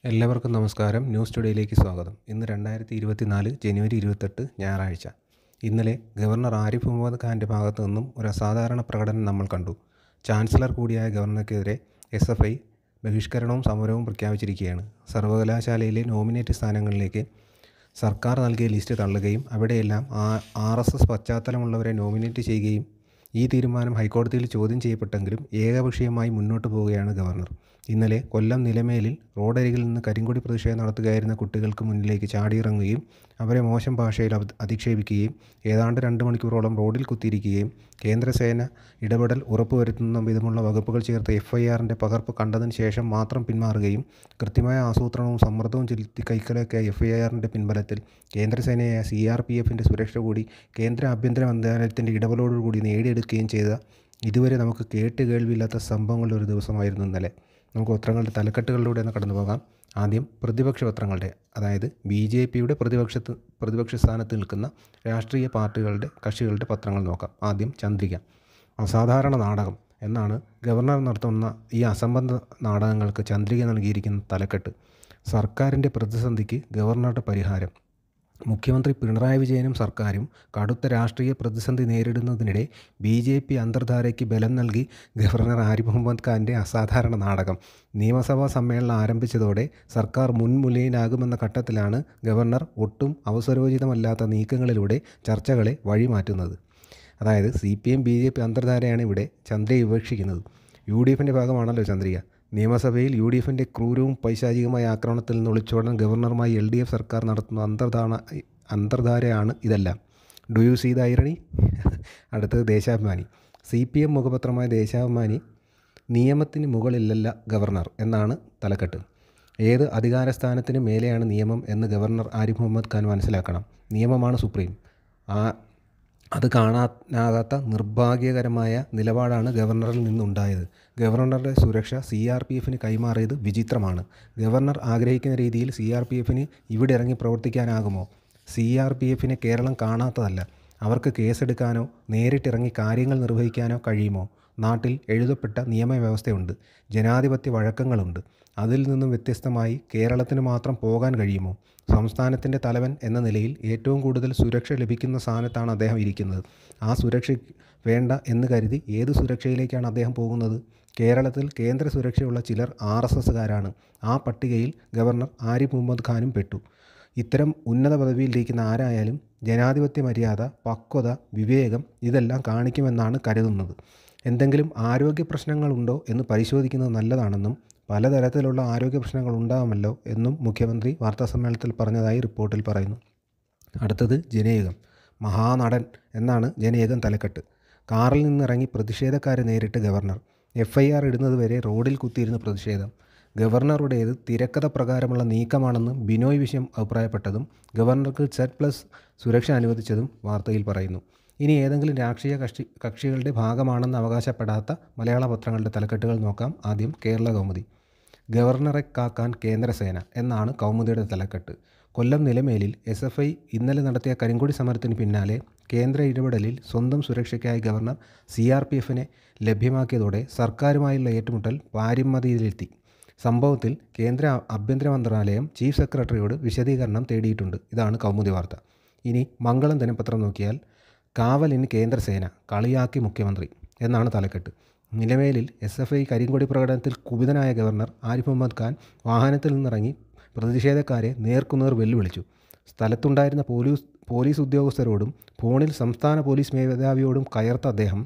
എല്ലാവർക്കും നമസ്കാരം ന്യൂസ് ടുഡേയിലേക്ക് സ്വാഗതം ഇന്ന് രണ്ടായിരത്തി ഇരുപത്തിനാല് ജനുവരി ഇരുപത്തെട്ട് ഞായറാഴ്ച ഇന്നലെ ഗവർണർ ആരിഫ് മുഹമ്മദ് ഖാൻ്റെ ഭാഗത്തു നിന്നും ഒരു അസാധാരണ പ്രകടനം നമ്മൾ കണ്ടു ചാൻസലർ കൂടിയായ ഗവർണർക്കെതിരെ എസ് എഫ് ഐ ബഹിഷ്കരണവും സമരവും പ്രഖ്യാപിച്ചിരിക്കുകയാണ് സർവകലാശാലയിലെ നോമിനേറ്റ് സ്ഥാനങ്ങളിലേക്ക് സർക്കാർ നൽകിയ ലിസ്റ്റ് തള്ളുകയും അവിടെയെല്ലാം ആർ എസ് എസ് പശ്ചാത്തലമുള്ളവരെ നോമിനേറ്റ് ചെയ്യുകയും ഈ തീരുമാനം ഹൈക്കോടതിയിൽ ചോദ്യം ചെയ്യപ്പെട്ടെങ്കിലും ഏകപക്ഷീയമായി മുന്നോട്ട് പോവുകയാണ് ഗവർണർ ഇന്നലെ കൊല്ലം നിലമേലിൽ റോഡരികിൽ നിന്ന് കരിങ്കൊടി പ്രതിഷേധം നടത്തുകയായിരുന്ന കുട്ടികൾക്ക് മുന്നിലേക്ക് ചാടിയിറങ്ങുകയും അവരെ മോശം ഭാഷയിൽ അധ- അധിക്ഷേപിക്കുകയും ഏതാണ്ട് രണ്ട് മണിക്കൂറോളം റോഡിൽ കുത്തിയിരിക്കുകയും കേന്ദ്രസേന ഇടപെടൽ ഉറപ്പുവരുത്തുന്ന വിധമുള്ള വകുപ്പുകൾ ചേർത്ത് എഫ് ഐ ആറിൻ്റെ പകർപ്പ് കണ്ടതിന് ശേഷം മാത്രം പിന്മാറുകയും കൃത്യമായ ആസൂത്രണവും സമ്മർദ്ദവും ചെലുത്തി കൈക്കലാക്കിയ എഫ് ഐ ആറിൻ്റെ പിൻബലത്തിൽ കേന്ദ്രസേനയായ സി ആർ പി എഫിൻ്റെ സുരക്ഷ കൂടി കേന്ദ്ര ആഭ്യന്തര മന്ത്രാലയത്തിൻ്റെ ഇടപെടലോടുകൂടി നേടിയെടുക്കുകയും ചെയ്ത ഇതുവരെ നമുക്ക് കേട്ട് കേൾവിയില്ലാത്ത സംഭവങ്ങളുടെ ഒരു ദിവസമായിരുന്നു ഇന്നലെ നമുക്ക് പത്രങ്ങളുടെ തലക്കെട്ടുകളിലൂടെ ഒന്ന് കടന്നു പോകാം ആദ്യം പ്രതിപക്ഷ പത്രങ്ങളുടെ അതായത് ബി ജെ പിയുടെ പ്രതിപക്ഷത്ത് പ്രതിപക്ഷ സ്ഥാനത്ത് നിൽക്കുന്ന രാഷ്ട്രീയ പാർട്ടികളുടെ കക്ഷികളുടെ പത്രങ്ങൾ നോക്കാം ആദ്യം ചന്ദ്രിക അസാധാരണ നാടകം എന്നാണ് ഗവർണർ നടത്തുന്ന ഈ അസംബന്ധ നാടകങ്ങൾക്ക് ചന്ദ്രിക നൽകിയിരിക്കുന്ന തലക്കെട്ട് സർക്കാരിൻ്റെ പ്രതിസന്ധിക്ക് ഗവർണറുടെ പരിഹാരം മുഖ്യമന്ത്രി പിണറായി വിജയനും സർക്കാരും കടുത്ത രാഷ്ട്രീയ പ്രതിസന്ധി നേരിടുന്നതിനിടെ ബി ജെ പി അന്തർധാരയ്ക്ക് ബലം നൽകി ഗവർണർ ആരിഫ് മുഹമ്മദ് ഖാൻ്റെ അസാധാരണ നാടകം നിയമസഭാ സമ്മേളനം ആരംഭിച്ചതോടെ സർക്കാർ മുൻമുലയിലാകുമെന്ന ഘട്ടത്തിലാണ് ഗവർണർ ഒട്ടും അവസരോചിതമല്ലാത്ത നീക്കങ്ങളിലൂടെ ചർച്ചകളെ വഴിമാറ്റുന്നത് അതായത് C P M B J P അന്തർധാരയാണ് ഇവിടെ ചന്ദ്രയെ വിവക്ഷിക്കുന്നത് യു ഡി എഫിൻ്റെ ഭാഗമാണല്ലോ ചന്ദ്രിക നിയമസഭയിൽ യു ഡി എഫിൻ്റെ ക്രൂരവും പൈശാചികമായ ആക്രമണത്തിൽ നിന്ന് ഒളിച്ചോടാൻ ഗവർണറുമായി എൽ ഡി എഫ് സർക്കാർ നടത്തുന്ന അന്തർധാന അന്തർധാരയാണ് ഇതെല്ലാം do you see the irony അടുത്തത് ദേശാഭിമാനി സി പി എം മുഖപത്രമായ ദേശാഭിമാനി നിയമത്തിന് മുകളിലല്ല ഗവർണർ എന്നാണ് തലക്കെട്ട് ഏത് അധികാരസ്ഥാനത്തിന് മേലെയാണ് നിയമം എന്ന് ഗവർണർ ആരിഫ് മുഹമ്മദ് ഖാൻ മനസ്സിലാക്കണം നിയമമാണ് സുപ്രീം ആ അത് കാണാനാകാത്ത നിർഭാഗ്യകരമായ നിലപാടാണ് ഗവർണറിൽ നിന്നുണ്ടായത് ഗവർണറുടെ സുരക്ഷ സി ആർ പി എഫിന് കൈമാറിയത് വിചിത്രമാണ് ഗവർണർ ആഗ്രഹിക്കുന്ന രീതിയിൽ സി ആർ പി എഫിന് ഇവിടെ ഇറങ്ങി പ്രവർത്തിക്കാനാകുമോ സി ആർ പി എഫിനെ കേരളം കാണാത്തതല്ല അവർക്ക് കേസെടുക്കാനോ നേരിട്ടിറങ്ങി കാര്യങ്ങൾ നിർവഹിക്കാനോ കഴിയുമോ നാട്ടിൽ എഴുതപ്പെട്ട നിയമവ്യവസ്ഥയുണ്ട് ജനാധിപത്യ വഴക്കങ്ങളുണ്ട് അതിൽ നിന്നും വ്യത്യസ്തമായി കേരളത്തിന് മാത്രം പോകാൻ കഴിയുമോ സംസ്ഥാനത്തിൻ്റെ തലവൻ എന്ന നിലയിൽ ഏറ്റവും കൂടുതൽ സുരക്ഷ ലഭിക്കുന്ന സ്ഥാനത്താണ് അദ്ദേഹം ഇരിക്കുന്നത് ആ സുരക്ഷ വേണ്ട എന്ന് കരുതി ഏത് സുരക്ഷയിലേക്കാണ് അദ്ദേഹം പോകുന്നത് കേരളത്തിൽ കേന്ദ്ര സുരക്ഷയുള്ള ചിലർ ആർ എസ് എസ്സുകാരാണ് ആ പട്ടികയിൽ ഗവർണർ ആരിഫ് മുഹമ്മദ് ഖാനും പെട്ടു ഇത്തരം ഉന്നത പദവിയിലിരിക്കുന്ന ആരായാലും ജനാധിപത്യ മര്യാദ പക്വത വിവേകം ഇതെല്ലാം കാണിക്കുമെന്നാണ് കരുതുന്നത് എന്തെങ്കിലും ആരോഗ്യ പ്രശ്നങ്ങളുണ്ടോ എന്ന് പരിശോധിക്കുന്നത് നല്ലതാണെന്നും പലതരത്തിലുള്ള ആരോഗ്യ പ്രശ്നങ്ങൾ ഉണ്ടാകുമല്ലോ എന്നും മുഖ്യമന്ത്രി വാർത്താസമ്മേളനത്തിൽ പറഞ്ഞതായി റിപ്പോർട്ടിൽ പറയുന്നു അടുത്തത് ജനേകം മഹാനടൻ എന്നാണ് ജനേകം തലക്കെട്ട് കാറിൽ നിന്നിറങ്ങി പ്രതിഷേധക്കാരെ നേരിട്ട് ഗവർണർ എഫ് ഐ ആർ ഇടുന്നത് വരെ റോഡിൽ കുത്തിയിരുന്ന് പ്രതിഷേധം ഗവർണറുടേത് തിരക്കഥ പ്രകാരമുള്ള നീക്കമാണെന്ന് ബിനോയ് വിഷയം അഭിപ്രായപ്പെട്ടതും ഗവർണർക്ക് സെഡ് പ്ലസ് സുരക്ഷ അനുവദിച്ചതും വാർത്തയിൽ പറയുന്നു ഇനി ഏതെങ്കിലും രാഷ്ട്രീയ കക്ഷി കക്ഷികളുടെ ഭാഗമാണെന്ന് അവകാശപ്പെടാത്ത മലയാള പത്രങ്ങളുടെ തലക്കെട്ടുകൾ നോക്കാം ആദ്യം കേരള കൗമുദി ഗവർണറെ കാക്കാൻ കേന്ദ്രസേന എന്നാണ് കൗമുദിയുടെ തലക്കെട്ട് കൊല്ലം നിലമേലിൽ എസ് എഫ് ഐ ഇന്നലെ നടത്തിയ കരിങ്കൊടി സമരത്തിന് പിന്നാലെ കേന്ദ്ര ഇടപെടലിൽ സ്വന്തം സുരക്ഷയ്ക്കായി ഗവർണർ സി ആർ പി എഫിനെ ലഭ്യമാക്കിയതോടെ സർക്കാരുമായുള്ള ഏറ്റുമുട്ടൽ പാരിമതിയിലെത്തി സംഭവത്തിൽ കേന്ദ്ര ആഭ്യന്തര മന്ത്രാലയം ചീഫ് സെക്രട്ടറിയോട് വിശദീകരണം തേടിയിട്ടുണ്ട് ഇതാണ് കൗമുദി വാർത്ത ഇനി മംഗളം ദിനപത്രം നോക്കിയാൽ കാവലിന് കേന്ദ്രസേന കളിയാക്കി മുഖ്യമന്ത്രി എന്നാണ് തലക്കെട്ട് നിലമേലിൽ എസ് എഫ് ഐ കരിങ്കൊടി പ്രകടനത്തിൽ കുപിതനായ ഗവർണർ ആരിഫ് മുഹമ്മദ് ഖാൻ വാഹനത്തിൽ നിന്നിറങ്ങി പ്രതിഷേധക്കാരെ നേർക്കുനേർ വെല്ലുവിളിച്ചു സ്ഥലത്തുണ്ടായിരുന്ന പോലീസ് പോലീസ് ഉദ്യോഗസ്ഥരോടും ഫോണിൽ സംസ്ഥാന പോലീസ് മേധാവിയോടും കയർത്ത അദ്ദേഹം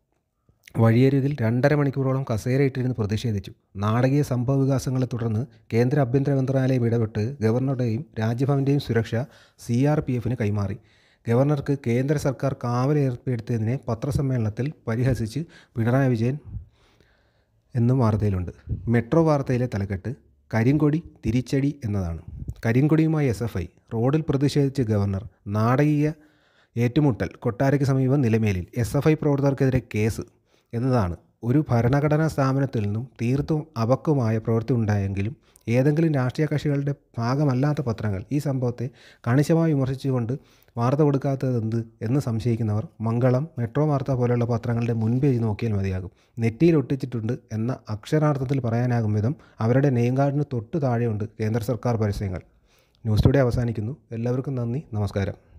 വഴിയരികിൽ രണ്ടര മണിക്കൂറോളം കസേരയിട്ടിരുന്ന് പ്രതിഷേധിച്ചു നാടകീയ സംഭവ വികാസങ്ങളെ തുടർന്ന് കേന്ദ്ര ആഭ്യന്തര മന്ത്രാലയം ഇടപെട്ട് ഗവർണറുടെയും രാജ്ഭവൻ്റെയും സുരക്ഷ സി ആർ പി എഫിന് കൈമാറി ഗവർണർക്ക് കേന്ദ്ര സർക്കാർ കാവൽ ഏർപ്പെടുത്തിയതിനെ പത്രസമ്മേളനത്തിൽ പരിഹസിച്ച് പിണറായി വിജയൻ എന്നും വാർത്തയിലുണ്ട് മെട്രോ വാർത്തയിലെ തലക്കെട്ട് കരിങ്കൊടി തിരിച്ചടി എന്നതാണ് കരിങ്കൊടിയുമായി എസ് എഫ് ഐ റോഡിൽ പ്രതിഷേധിച്ച് ഗവർണർ നാടകീയ ഏറ്റുമുട്ടൽ കൊട്ടാരയ്ക്ക് സമീപം നിലമേലിൽ എസ് എഫ് ഐ പ്രവർത്തകർക്കെതിരെ കേസ് എന്നതാണ് ഒരു ഭരണഘടനാ സ്ഥാപനത്തിൽ നിന്നും തീർത്തും അപക്വമായ പ്രവൃത്തി ഉണ്ടായെങ്കിലും ഏതെങ്കിലും രാഷ്ട്രീയ കക്ഷികളുടെ ഭാഗമല്ലാത്ത പത്രങ്ങൾ ഈ സംഭവത്തെ കണിശമായി വിമർശിച്ചുകൊണ്ട് വാർത്ത കൊടുക്കാത്തതെന്ത് എന്ന് സംശയിക്കുന്നവർ മംഗളം മെട്രോ വാർത്ത പോലെയുള്ള പത്രങ്ങളുടെ മുൻപേജ് നോക്കിയാൽ മതിയാകും നെറ്റിയിൽ ഒട്ടിച്ചിട്ടുണ്ട് എന്ന അക്ഷരാർത്ഥത്തിൽ പറയാനാകും വിധം അവരുടെ നെയിം കാർഡിന് തൊട്ട് താഴെയുണ്ട് കേന്ദ്ര സർക്കാർ പരസ്യങ്ങൾ ന്യൂസ് ടുഡേ അവസാനിക്കുന്നു എല്ലാവർക്കും നന്ദി നമസ്കാരം